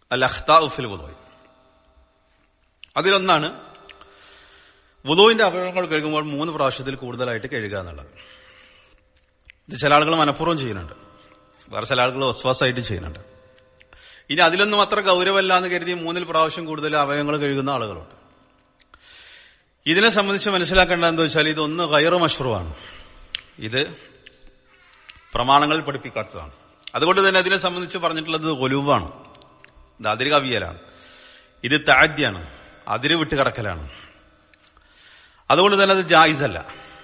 അൽ അഖ്താഉഫിൽ വുദോയ് അതിലൊന്നാണ് വുദോയിന്റെ അവയവങ്ങൾ കഴുകുമ്പോൾ മൂന്ന് പ്രാവശ്യത്തിൽ കൂടുതലായിട്ട് കഴുകുക എന്നുള്ളത് ഇത് ചില ആളുകൾ മനഃപൂർവ്വം ചെയ്യുന്നുണ്ട് വേറെ ചില ആളുകൾ വസ്വാസായിട്ട് ചെയ്യുന്നുണ്ട് ഇനി അതിലൊന്നും അത്ര ഗൗരവമല്ല എന്ന് കരുതി മൂന്നിൽ പ്രാവശ്യം കൂടുതൽ അവയവങ്ങൾ കഴുകുന്ന ആളുകളുണ്ട് ഇതിനെ സംബന്ധിച്ച് മനസ്സിലാക്കേണ്ടത് എന്താ വെച്ചാൽ ഇതൊന്ന് ഗൈറ മഷ്റുവാണ് ഇത് പ്രമാണങ്ങൾ പഠിപ്പിക്കാത്തതാണ് അതുകൊണ്ട് തന്നെ അതിനെ സംബന്ധിച്ച് പറഞ്ഞിട്ടുള്ളത് ഒലുവാണ് ഇത് അതിര് കവിയലാണ് ഇത് താദ്യാണ് അതിര് വിട്ട് കിടക്കലാണ് അതുകൊണ്ട് തന്നെ അത് ജായിസല്ല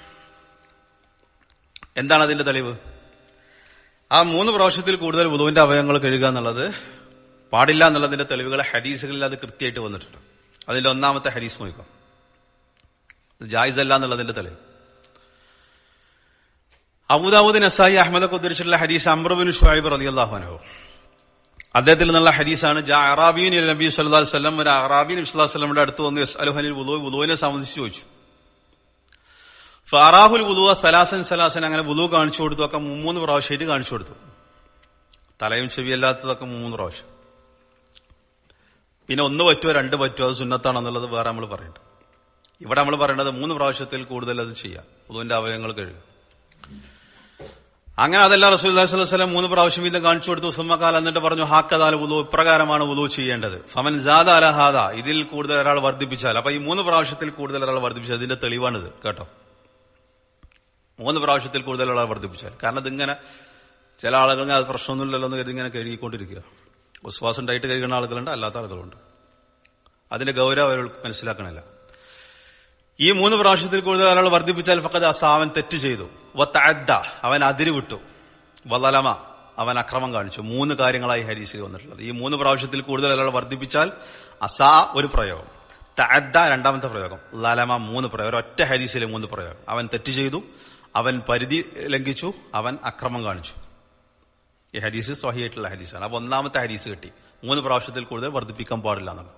എന്താണ് അതിന്റെ തെളിവ് ആ മൂന്ന് പ്രാവശ്യത്തിൽ കൂടുതൽ വുതുവിന്റെ അവയവങ്ങൾ കഴുകുക എന്നുള്ളത് പാടില്ല എന്നുള്ളതിന്റെ തെളിവുകൾ ഹദീസുകളിൽ അത് കൃത്യമായിട്ട് വന്നിട്ടുണ്ട് അതിന്റെ ഒന്നാമത്തെ ഹദീസ് നോക്കാം ഇത് ജായിസല്ല എന്നുള്ളതിന്റെ തെളിവ് അബൂദാവൂദ് നസായി അഹമ്മദൊക്കെ ഉദ്ധരിച്ചിട്ടുള്ള ഹദീസ് അമ്രബിൻ ഷുഹൈബ് റളിയല്ലാഹു അൻഹു അദ്ദേഹത്തിൽ നിന്നുള്ള ഹദീസാണ് ജാ അറാബീൻ നബി സല്ലല്ലാഹു അലൈഹി വസല്ലം ഒരു അറാബീൻ നബി സല്ലല്ലാഹു അലൈഹി വസല്ലമയുടെ അടുത്ത് വന്ന് യസ്അലുഹനിൽ വുളു വുളുവിനെ സംബന്ധിച്ച് ചോദിച്ചു ഫറാഹുൽ വുളുവ സലാസൻ സലാസൻ അങ്ങനെ വുളു കാണിച്ചു കൊടുത്തു ഒക്കെ മൂന്ന് പ്രാവശ്യമായിട്ട് കാണിച്ചു കൊടുത്തു തലയും ചെവിയല്ലാത്തതൊക്കെ മൂന്ന് പ്രാവശ്യം പിന്നെ ഒന്ന് പറ്റുമോ രണ്ട് പറ്റുമോ അത് സുന്നത്താണെന്നുള്ളത് വേറെ നമ്മൾ പറയണ്ട ഇവിടെ നമ്മൾ പറയേണ്ടത് മൂന്ന് പ്രാവശ്യത്തിൽ കൂടുതൽ അത് ചെയ്യാം വുളുവിന്റെ അവയവങ്ങൾ കഴുകുക അങ്ങനെ അതല്ല റസൂൽ വസ്ലം മൂന്ന് പ്രാവശ്യം വീതം കാണിച്ചു കൊടുത്തു സുമ്മക്കാൽ എന്നിട്ട് പറഞ്ഞു ഹാക്കതാൽ വുളു ഇപ്രകാരമാണ് വുളു ചെയ്യേണ്ടത് ഫമൻ ജാദ അലഹാദ ഇതിൽ കൂടുതൽ ഒരാൾ വർദ്ധിപ്പിച്ചാൽ അപ്പൊ ഈ മൂന്ന് പ്രാവശ്യത്തിൽ കൂടുതൽ ഒരാൾ വർദ്ധിപ്പിച്ചാൽ അതിന്റെ തെളിവാണിത് കേട്ടോ മൂന്ന് പ്രാവശ്യത്തിൽ കൂടുതൽ ഒരാൾ വർദ്ധിപ്പിച്ചാൽ കാരണം ഇതിങ്ങനെ ചില ആളുകൾ അത് പ്രശ്നമൊന്നുമില്ലല്ലോ എന്ന് കരുതി ഇങ്ങനെ കഴുകിക്കൊണ്ടിരിക്കുക വിശ്വാസം ഉണ്ടായിട്ട് കഴിക്കുന്ന ആളുകളുണ്ട് അല്ലാത്ത ആളുകളുണ്ട് അതിന്റെ ഗൗരവം അവർ മനസ്സിലാക്കണില്ല ഈ മൂന്ന് പ്രാവശ്യത്തിൽ കൂടുതൽ ഒരാൾ വർദ്ധിപ്പിച്ചാൽ ഫക്കത് അസ അവൻ തെറ്റ് ചെയ്തു വത്തഅദ്ദ അവൻ അതിര് വിട്ടു വലലമ അവൻ അക്രമം കാണിച്ചു മൂന്ന് കാര്യങ്ങളായി ഹരീസിൽ വന്നിട്ടുള്ളത് ഈ മൂന്ന് പ്രാവശ്യത്തിൽ കൂടുതൽ ഒരാൾ വർദ്ധിപ്പിച്ചാൽ അസാ ഒരു പ്രയോഗം തഅദ്ദ രണ്ടാമത്തെ പ്രയോഗം ലലമ മൂന്ന് പ്രയോഗം ഒറ്റ ഹരീസിലെ മൂന്ന് പ്രയോഗം അവൻ തെറ്റ് ചെയ്തു അവൻ പരിധി ലംഘിച്ചു അവൻ അക്രമം കാണിച്ചു ഈ ഹദീസ് സ്വഹിയായിട്ടുള്ള ഹദീസാണ് അപ്പൊ ഒന്നാമത്തെ ഹദീസ് കിട്ടി മൂന്ന് പ്രാവശ്യത്തിൽ കൂടുതൽ വർദ്ധിപ്പിക്കാൻ പാടില്ല എന്നുള്ളത്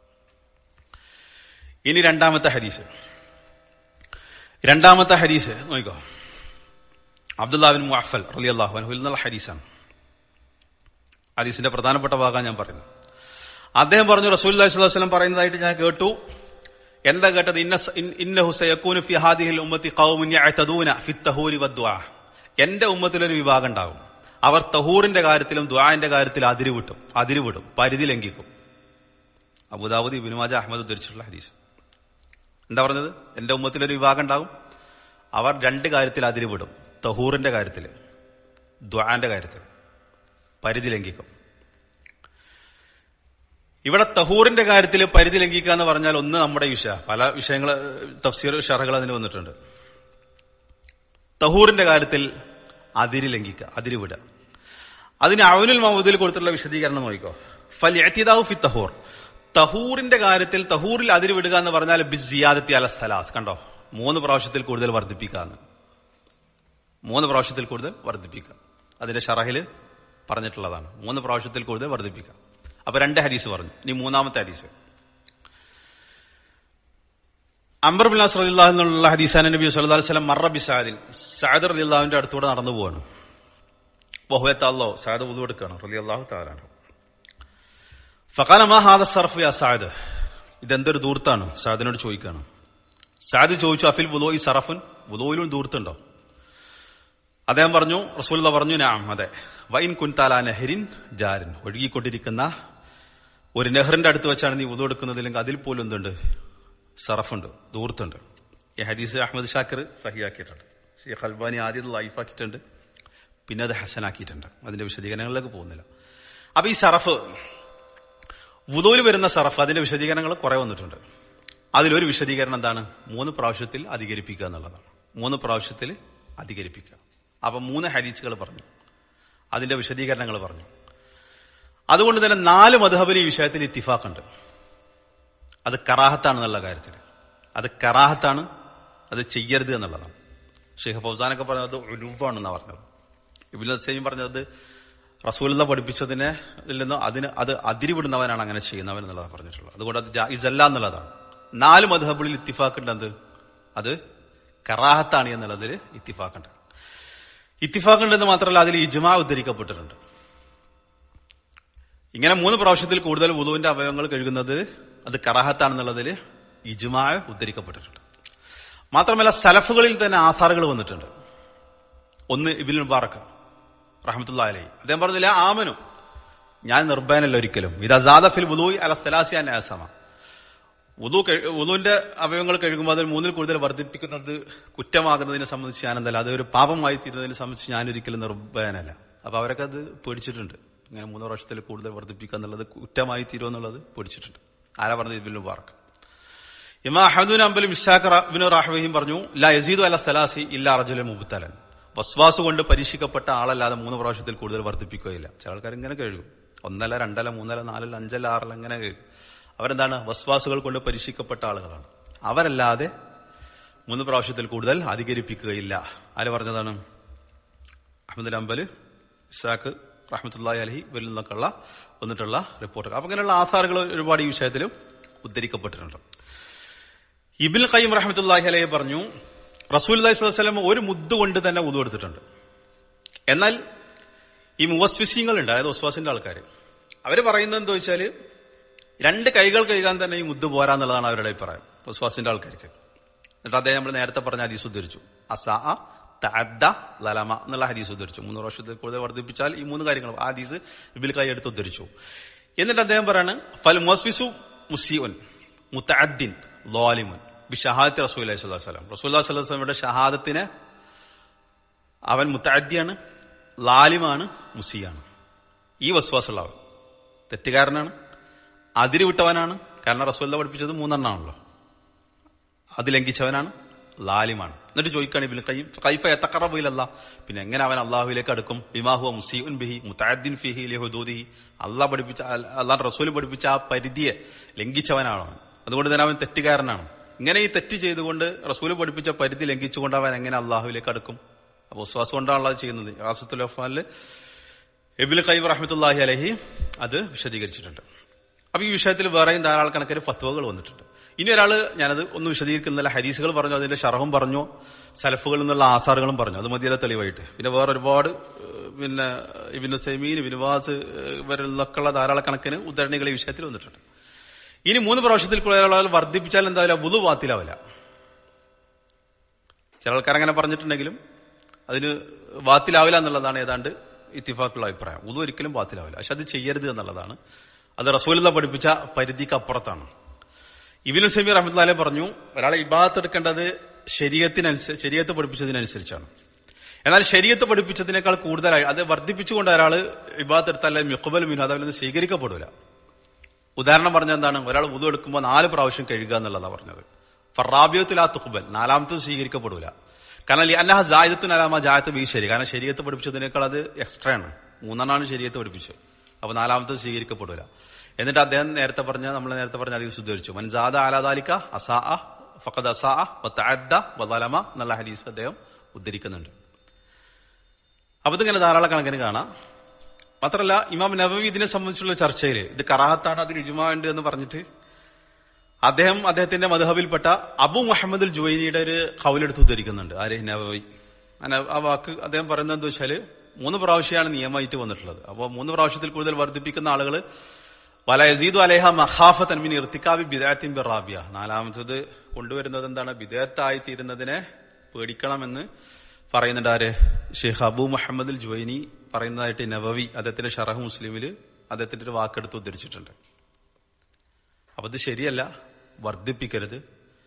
ഇനി രണ്ടാമത്തെ ഹദീസ് രണ്ടാമത്തെ ഹദീസ് നോക്കോ അബ്ദുല്ലാബിൻ മുഅഫൽ റലി അള്ളാഹു അനഹുൽ എന്നുള്ള ഹദീസാണ് ഹദീസിന്റെ പ്രധാനപ്പെട്ട ഭാഗം ഞാൻ പറയുന്നത് അദ്ദേഹം പറഞ്ഞു റസൂൽ വസ്ലം പറയുന്നതായിട്ട് ഞാൻ കേട്ടു എന്താ കേട്ടത് ഇന്ന ഇന്ന ഹുസയക്കൂനു ഫി ഹാദിഹിൽ ഉമ്മത്തി ഖൗമുൻ യഅതദൂന ഫി തഹൂരി വദ്ദുആ എന്റെ ഉമ്മത്തിലൊരു വിഭാഗം ഉണ്ടാകും അവർ തഹൂറിന്റെ കാര്യത്തിലും ദ്വാന്റെ കാര്യത്തിലും അതിര് വിട്ടും അതിര് വിടും പരിധി ലംഘിക്കും അബുദാബുദ് ഇബിനുമാജ അഹമ്മദ് ഉദ്ധരിച്ചിട്ടുള്ള ഹദീസ് എന്താ പറഞ്ഞത് എന്റെ ഉമ്മത്തിലൊരു വിഭാഗം ഉണ്ടാകും അവർ രണ്ട് കാര്യത്തിൽ അതിര് വിടും തഹൂറിന്റെ കാര്യത്തിൽ ദ്വാന്റെ കാര്യത്തിൽ പരിധി ലംഘിക്കും ഇവിടെ തഹൂറിന്റെ കാര്യത്തിൽ പരിധി ലംഘിക്കുക എന്ന് പറഞ്ഞാൽ ഒന്ന് നമ്മുടെ വിഷയ പല വിഷയങ്ങൾ തഫ്സീർ ഷറകൾ അതിന് വന്നിട്ടുണ്ട് തഹൂറിന്റെ കാര്യത്തിൽ അതിര് ലംഘിക്കുക അതിര് വിടുക അതിന് അവനുൽ മഹൂദിൽ കൊടുത്തുള്ള വിശദീകരണം നോക്കിക്കോ ഫൽ എത്തിദാവു ഫി തഹൂർ തഹൂറിന്റെ കാര്യത്തിൽ തഹൂറിൽ അതിര് വിടുക എന്ന് പറഞ്ഞാൽ ബിസിയാദത്തി അല സ്ഥലാസ് കണ്ടോ മൂന്ന് പ്രാവശ്യത്തിൽ കൂടുതൽ വർദ്ധിപ്പിക്കാന്ന് മൂന്ന് പ്രാവശ്യത്തിൽ കൂടുതൽ വർദ്ധിപ്പിക്കുക അതിന്റെ ഷറഹിൽ പറഞ്ഞിട്ടുള്ളതാണ് മൂന്ന് പ്രാവശ്യത്തിൽ കൂടുതൽ വർദ്ധിപ്പിക്കുക അപ്പൊ രണ്ട് ഹരീസ് പറഞ്ഞു ഇനി മൂന്നാമത്തെ ഹരീസ് അംബർ ബിൻ നാസർ അലില്ലാഹ് എന്നുള്ള ഹദീസാന നബി സല്ലല്ലാഹു അലൈഹി വസല്ലം മറ ബി സഅദിൻ സഅദ് റളിയല്ലാഹുവിന്റെ അടുത്തൂടെ നടന്നു പോവാണ് വഹുവത്ത അല്ലാഹു സഅദ് വുദു എടുക്കാണ് റളിയല്ലാഹു തആല ഫഖാല മാ ഹാദ സർഫ് യാ സഅദ് ഇതെന്തൊരു ദൂർത്താണ് സഅദിനോട് ചോദിക്കാണ് സഅദ് ചോദിച്ചു അഫിൽ വുദൂഇ സറഫുൻ വുദൂയിലും ദൂർത്തുണ്ടോ അദ്ദേഹം പറഞ്ഞു റസൂലുള്ള പറഞ്ഞു നാം അതെ വൈൻ കുൻതാല നെഹരിൻ ജാരിൻ ഒഴുകിക്കൊണ്ടിരിക്കുന്ന ഒരു നെഹറിന്റെ അടുത്ത് വെച്ചാണ് നീ വുദു എടുക്കുന്നതില്ലെങ്കിൽ അതിൽ പോലും എന്തുണ്ട് സറഫുണ്ട് ദൂർത്തുണ്ട് ഈ ഹദീസ് അഹമ്മദ് ഷാക്കിർ സഹിയാക്കിയിട്ടുണ്ട് ഷെയ്ഖ് അൽബാനി ആദ്യം ലൈഫാക്കിയിട്ടുണ്ട് പിന്നെ അത് ഹസനാക്കിയിട്ടുണ്ട് അതിന്റെ വിശദീകരണങ്ങളിലേക്ക് പോകുന്നില്ല അപ്പൊ ഈ സറഫ് വുദൂയിൽ വരുന്ന സറഫ് അതിന്റെ വിശദീകരണങ്ങൾ കുറെ വന്നിട്ടുണ്ട് അതിലൊരു വിശദീകരണം എന്താണ് മൂന്ന് പ്രാവശ്യത്തിൽ അധികരിപ്പിക്കുക എന്നുള്ളതാണ് മൂന്ന് പ്രാവശ്യത്തിൽ അധികരിപ്പിക്കുക അപ്പൊ മൂന്ന് ഹദീസുകൾ പറഞ്ഞു അതിന്റെ വിശദീകരണങ്ങൾ പറഞ്ഞു അതുകൊണ്ട് തന്നെ നാല് മധുഹബിൽ ഈ വിഷയത്തിൽ ഇത്തിഫാഖുണ്ട് അത് കറാഹത്താണെന്നുള്ള കാര്യത്തിൽ അത് കറാഹത്താണ് അത് ചെയ്യരുത് എന്നുള്ളതാണ് ഷെയ്ഖ് ഫൗസാനൊക്കെ പറഞ്ഞത് ഉലുവാണെന്നാണ് പറഞ്ഞത് ഇബിൻ സൈം പറഞ്ഞത് റസൂലത പഠിപ്പിച്ചതിനെ ഇതിൽ നിന്ന് അതിന് അത് അതിരിവിടുന്നവനാണ് അങ്ങനെ ചെയ്യുന്നവൻ എന്നുള്ളതാണ് പറഞ്ഞിട്ടുള്ളത് അതുകൊണ്ട് അത് ജായിസല്ല എന്നുള്ളതാണ് നാല് മധുഹബിളിൽ ഇത്തിഫാക്കുണ്ട് എന്ത് അത് കറാഹത്താണ് എന്നുള്ളതിൽ ഇത്തിഫാക്കുണ്ട് ഇത്തിഫാക്കുണ്ടെന്ന് മാത്രമല്ല അതിൽ ഇജ്മാ ഉദ്ധരിക്കപ്പെട്ടിട്ടുണ്ട് ഇങ്ങനെ മൂന്ന് പ്രാവശ്യത്തിൽ കൂടുതൽ വുളുവിന്റെ അവയവങ്ങൾ കഴുകുന്നത് അത് കറാഹത്താണെന്നുള്ളതിൽ ഇജുമായ ഉദ്ധരിക്കപ്പെട്ടിട്ടുണ്ട് മാത്രമല്ല സലഫുകളിൽ തന്നെ ആധാറുകൾ വന്നിട്ടുണ്ട് ഒന്ന് ഇബിൻ മുബാറക്ക് റഹമത്തുള്ള അലൈ അദ്ദേഹം പറഞ്ഞില്ല ആമനു ഞാൻ നിർഭയനല്ല ഒരിക്കലും ഇത് അസാദഫിൽ വുലൂയ് അല സലാസിയ നാസമ വുലു വുലുവിന്റെ അവയവങ്ങൾ കഴുകുമ്പോൾ അതിൽ മൂന്നിൽ കൂടുതൽ വർദ്ധിപ്പിക്കുന്നത് കുറ്റമാകുന്നതിനെ സംബന്ധിച്ച് ഞാൻ എന്തല്ല അതൊരു പാപമായി തീരുന്നതിനെ സംബന്ധിച്ച് ഞാൻ ഒരിക്കലും നിർഭയനല്ല അപ്പൊ അവരൊക്കെ അത് പേടിച്ചിട്ടുണ്ട് ഇങ്ങനെ മൂന്ന് വർഷത്തിൽ കൂടുതൽ വർദ്ധിപ്പിക്കുക എന്നുള്ളത് കുറ്റമായി തീരുമെന്നുള്ളത് പേടിച്ചിട്ടുണ്ട് ആരാ പറഞ്ഞത് ഇബിൻ മുബാറക്ക് ഇമാ അഹമ്മദുൻ അമ്പലും ഇഷാഖിൻ റാഹ്വഹിയും പറഞ്ഞു ലാ യസീദു അല സലാസി ഇല്ല അർജുല മുബത്തലൻ വസ്വാസ് കൊണ്ട് പരീക്ഷിക്കപ്പെട്ട ആളല്ലാതെ മൂന്ന് പ്രാവശ്യത്തിൽ കൂടുതൽ വർദ്ധിപ്പിക്കുകയില്ല ചില ആൾക്കാർ ഇങ്ങനെ കഴുകും ഒന്നല്ല രണ്ടല്ല മൂന്നല്ല നാലല്ല അഞ്ചല്ല ആറല്ല ഇങ്ങനെ കഴുകും അവരെന്താണ് വസ്വാസുകൾ കൊണ്ട് പരീക്ഷിക്കപ്പെട്ട ആളുകളാണ് അവരല്ലാതെ മൂന്ന് പ്രാവശ്യത്തിൽ കൂടുതൽ അധികരിപ്പിക്കുകയില്ല ആര് പറഞ്ഞതാണ് അഹമ്മദ് അമ്പല് ഇഷാഖ് റഹ്മത്തുല്ലാഹി അലഹി ഇവരിൽ നിന്നൊക്കെയുള്ള വന്നിട്ടുള്ള റിപ്പോർട്ടുകൾ അപ്പൊ അങ്ങനെയുള്ള ആധാറുകൾ ഒരുപാട് ഈ വിഷയത്തിലും ഉദ്ധരിക്കപ്പെട്ടിട്ടുണ്ട് ഇബിൻ ഖയ്യം റഹ്മത്തുല്ലാഹി അലഹി പറഞ്ഞു റസൂൽ അലൈഹിസ്വലം ഒരു മുദ്ദ് കൊണ്ട് തന്നെ ഉതു എടുത്തിട്ടുണ്ട് എന്നാൽ ഈ മുവസ്വിസ്യങ്ങളുണ്ട് അതായത് വസ്വാസിന്റെ ആൾക്കാർ അവര് പറയുന്നത് എന്താ വെച്ചാല് രണ്ട് കൈകൾ കൈകാൻ തന്നെ ഈ മുദ്ദ് പോരാന്നുള്ളതാണ് അവരുടെ അഭിപ്രായം വസ്വാസിന്റെ ആൾക്കാർക്ക് എന്നിട്ട് അദ്ദേഹം നമ്മൾ നേരത്തെ പറഞ്ഞ ഹദീസ് ഉദ്ധരിച്ചു അസാ തഅദ്ദ ലലമ എന്നുള്ള ഹദീസ് ഉദ്ധരിച്ചു മൂന്ന് വർഷത്തിൽ കൂടുതൽ വർദ്ധിപ്പിച്ചാൽ ഈ മൂന്ന് കാര്യങ്ങൾ ആ ഹദീസ് ഇബിൽ കൈ എടുത്ത് ഉദ്ധരിച്ചു എന്നിട്ട് അദ്ദേഹം പറയാണ് ഫൽ മുസ്വിസു മുസിഉൻ മുത്തഅദ്ദിൻ ലോലിമുൻ ബിഷഹാദത്ത് റസൂൽ അലൈഹി സ്വലാം റസൂൽ സ്വലമിയുടെ ഷഹാദത്തിന് അവൻ മുത്തഅദ്ദിയാണ് ലാലിമാണ് മുസിയാണ് ഈ വസ്വാസുള്ളവൻ തെറ്റുകാരനാണ് അതിര് വിട്ടവനാണ് കാരണം റസൂല്ല പഠിപ്പിച്ചത് മൂന്നെണ്ണാണല്ലോ അത് ലംഘിച്ചവനാണ് ലാലിമാണ് എന്നിട്ട് ചോദിക്കാണ് ഇബിൻ കൈഫ എത്തക്കറബിലല്ല പിന്നെ എങ്ങനെ അവൻ അള്ളാഹുവിലേക്ക് അടുക്കും ബിമാഹുവ മുസീഉൻ ബിഹി മുത്താദ്ദിൻ ഫിഹി ലഹുദൂദിഹി അള്ളാഹ് പഠിപ്പിച്ച അള്ളാഹ് റസൂൽ പഠിപ്പിച്ച ആ പരിധിയെ ലംഘിച്ചവനാണ് അവൻ അതുകൊണ്ട് തന്നെ അവൻ തെറ്റുകാരനാണ് ഇങ്ങനെ ഈ തെറ്റ് ചെയ്തുകൊണ്ട് റസൂൽ പഠിപ്പിച്ച പരിധി ലംഘിച്ചുകൊണ്ട് അവൻ എങ്ങനെ അള്ളാഹുവിലേക്ക് അടുക്കും അപ്പൊ വിശ്വാസം കൊണ്ടാണല്ലോ അത് ചെയ്യുന്നത് ആസത്തുൽ അഫ്മാനില് എബിൽ ഖൈബ് റഹ്മത്തുല്ലാഹി അലഹി അത് വിശദീകരിച്ചിട്ടുണ്ട് അപ്പൊ ഈ വിഷയത്തിൽ വേറെയും ധാരാളം കണക്കിന് ഫത്വകൾ വന്നിട്ടുണ്ട് ഇനി ഒരാള് ഞാനത് ഒന്ന് വിശദീകരിക്കുന്നില്ല ഹദീസുകൾ പറഞ്ഞു അതിന്റെ ഷറഹും പറഞ്ഞു സലഫുകളിൽ നിന്നുള്ള ആസാറുകളും പറഞ്ഞു അത് മതിയല്ല തെളിവായിട്ട് പിന്നെ വേറെ ഒരുപാട് പിന്നെ ഇബിന് സെമീൻ ബിനുവാസ് ഇവരിലൊക്കെയുള്ള ധാരാളം കണക്കിന് ഉദ്ധരണികൾ ഈ വിഷയത്തിൽ വന്നിട്ടുണ്ട് ഇനി മൂന്ന് പ്രാവശ്യത്തിൽ കൂടുതൽ വർദ്ധിപ്പിച്ചാൽ എന്താവില്ല വുതു വാത്തിലാവില്ല ചില ആൾക്കാർ അങ്ങനെ പറഞ്ഞിട്ടുണ്ടെങ്കിലും അതിന് വാത്തിലാവില്ല എന്നുള്ളതാണ് ഏതാണ്ട് ഇത്തിഫാക്കുള്ള അഭിപ്രായം ഉതു ഒരിക്കലും വാത്തിലാവില്ല പക്ഷെ അത് ചെയ്യരുത് എന്നുള്ളതാണ് അത് റസൂലിത പഠിപ്പിച്ച പരിധിക്ക് അപ്പുറത്താണ് ഇബിനു സമീർ അഹമ്മദ്ലാലെ പറഞ്ഞു ഒരാളെ ഇബാത്ത് എടുക്കേണ്ടത് ശരീരത്തിനനുസരിച്ച് ശരീരത്ത് പഠിപ്പിച്ചതിനനുസരിച്ചാണ് എന്നാൽ ശരീരത്ത് പഠിപ്പിച്ചതിനേക്കാൾ കൂടുതലായി അത് വർദ്ധിപ്പിച്ചുകൊണ്ട് ഒരാൾ ഇബാത്ത് എടുത്താൽ മിക്കുബൽ മീനു അതവൽ സ്വീകരിക്കപ്പെടില്ല ഉദാഹരണം പറഞ്ഞ എന്താണ് ഒരാൾ ഉതു എടുക്കുമ്പോൾ നാല് പ്രാവശ്യം കഴുകുക എന്നുള്ളതാണ് പറഞ്ഞത് ഫറാബിയത്തിൽ ആ തുക്കുബൽ നാലാമത്തത് സ്വീകരിക്കപ്പെടില്ല കാരണം അല്ലാഹ ജായത്തുൻ അലാമ ജായത്ത് ബി ശരി കാരണം ശരീരത്ത് പഠിപ്പിച്ചതിനേക്കാൾ അത് എക്സ്ട്രാ ആണ് മൂന്നെണ്ണാണ് ശരീരത്ത് പഠിപ്പിച്ചത് അപ്പൊ നാലാമത്തത് സ്വീകരിക്കപ്പെടില്ല എന്നിട്ട് അദ്ദേഹം നേരത്തെ പറഞ്ഞ നമ്മൾ നേരത്തെ പറഞ്ഞ ഹദീസ് ഉദ്ധരിച്ചു മൻസാദ ആലാദാലിക്ക അസാ ഫഖദ് അസാ വതഅദ്ദ വദലമ എന്നുള്ള ഹദീസ് അദ്ദേഹം ഉദ്ധരിക്കുന്നുണ്ട് അപ്പൊ ഇതിങ്ങനെ ധാരാളം കണക്കിന് കാണാം മാത്രമല്ല ഇമാം നബവി ഇതിനെ സംബന്ധിച്ചുള്ള ചർച്ചയിൽ ഇത് കറാഹത്താണ് അതിൽ ഇജുമാ ഉണ്ട് എന്ന് പറഞ്ഞിട്ട് അദ്ദേഹം അദ്ദേഹത്തിന്റെ മധുഹബിൽപ്പെട്ട അബു മുഹമ്മദ് ജുവൈനിയുടെ ഒരു കൗലെടുത്ത് ഉദ്ധരിക്കുന്നുണ്ട് ആരെ നബവി ആ വാക്ക് അദ്ദേഹം പറയുന്നത് എന്താ വെച്ചാല് മൂന്ന് പ്രാവശ്യമാണ് നിയമമായിട്ട് വന്നിട്ടുള്ളത് അപ്പോൾ മൂന്ന് പ്രാവശ്യത്തിൽ കൂടുതൽ വർദ്ധിപ്പിക്കുന്ന ആളുകൾ വല യസീദു അലേഹ മഹാഫത്തൻ മിൻ ഇർത്തിക്കാവി ബിദാത്തിൻ ബിറാബിയ നാലാമത്തത് കൊണ്ടുവരുന്നത് എന്താണ് ബിദാത്തായി തീരുന്നതിനെ പേടിക്കണമെന്ന് പറയുന്നുണ്ട് ആര് ഷെയ്ഖ് അബു മുഹമ്മദ് ജുവൈനി പറയുന്നതായിട്ട് നബവി അദ്ദേഹത്തിന്റെ ഷറഹ് മുസ്ലിമില് അദ്ദേഹത്തിന്റെ ഒരു വാക്കെടുത്ത് ഉദ്ധരിച്ചിട്ടുണ്ട് അപ്പൊ ഇത് ശരിയല്ല വർദ്ധിപ്പിക്കരുത്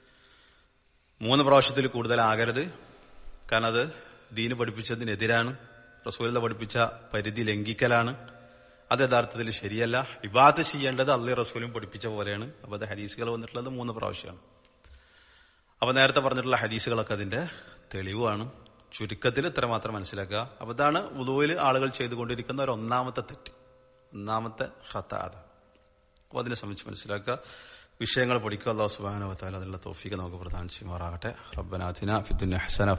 മൂന്ന് പ്രാവശ്യത്തിൽ കൂടുതലാകരുത് കാരണം അത് ദീന് പഠിപ്പിച്ചതിനെതിരാണ് റസൂലത പഠിപ്പിച്ച പരിധി ലംഘിക്കലാണ് അത് യഥാർത്ഥത്തിൽ ശരിയല്ല ഇബാദ് ചെയ്യേണ്ടത് അള്ളി റസൂലും പഠിപ്പിച്ച പോലെയാണ് അപ്പൊ അത് ഹദീസുകൾ വന്നിട്ടുള്ളത് മൂന്ന് പ്രാവശ്യമാണ് അപ്പൊ നേരത്തെ പറഞ്ഞിട്ടുള്ള ഹദീസുകളൊക്കെ അതിന്റെ തെളിവാണ് ചുരുക്കത്തിൽ ഇത്ര മാത്രം മനസ്സിലാക്കുക അപ്പൊ ഇതാണ് ഉദുവിൽ ആളുകൾ ചെയ്തുകൊണ്ടിരിക്കുന്ന ഒരു ഒന്നാമത്തെ തെറ്റ് ഒന്നാമത്തെ ഹത്താത് അപ്പൊ അതിനെ സംബന്ധിച്ച് മനസ്സിലാക്കുക വിഷയങ്ങൾ പഠിക്കുക അള്ളാഹു സുബാനവത്താൽ അതിനുള്ള തോഫിക്ക് നമുക്ക് പ്രധാനം ചെയ്യുമാറാകട്ടെ റബ്ബനാഥിന ഫിദ്ദുൻ ഹസന